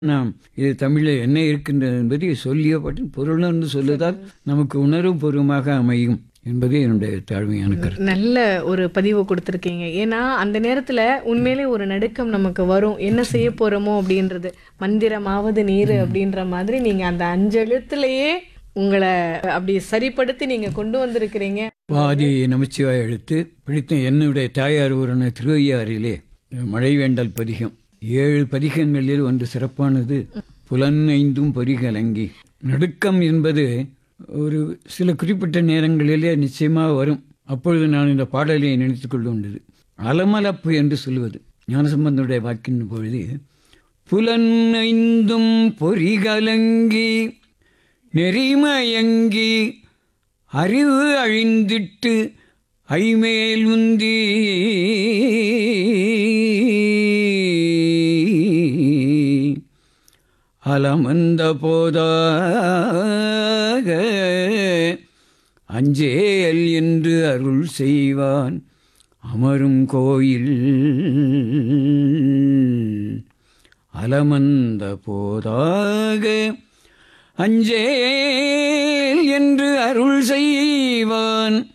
நாம் இது தமிழில் என்ன இருக்கின்றது என்பதை சொல்லிய பற்றி பொருளுணர்ந்து சொல்லுவதால் நமக்கு உணர்வு பூர்வமாக அமையும் என்பது என்னுடைய தாழ்மையான கருத்து நல்ல ஒரு பதிவு கொடுத்துருக்கீங்க ஏன்னா அந்த நேரத்துல உண்மையிலே ஒரு நடுக்கம் நமக்கு வரும் என்ன செய்ய போறோமோ அப்படின்றது மந்திரமாவது நீர் அப்படின்ற மாதிரி நீங்க அந்த அஞ்செழுத்துலயே உங்களை அப்படி சரிப்படுத்தி நீங்க கொண்டு வந்திருக்கிறீங்க பாதி நமச்சிவாய் எழுத்து பிடித்த என்னுடைய தாயார் ஊரான திருவையாறிலே மழை வேண்டல் பதிகம் ஏழு பதிகங்களில் ஒன்று சிறப்பானது புலன் ஐந்தும் பொறிகலங்கி நடுக்கம் என்பது ஒரு சில குறிப்பிட்ட நேரங்களிலே நிச்சயமாக வரும் அப்பொழுது நான் இந்த பாடலை நினைத்துக் கொள்ளுண்டது அலமலப்பு என்று சொல்லுவது ஞானசம்பந்தனுடைய வாக்கின் பொழுது புலன் ஐந்தும் பொறிகலங்கி நெறிமயங்கி அறிவு அழிந்திட்டு ஐமேல் உந்தி அலமந்த போதாக அஞ்சேல் என்று அருள் செய்வான் அமரும் கோயில் அலமந்த போதாக அஞ்சேல் என்று அருள் செய்வான்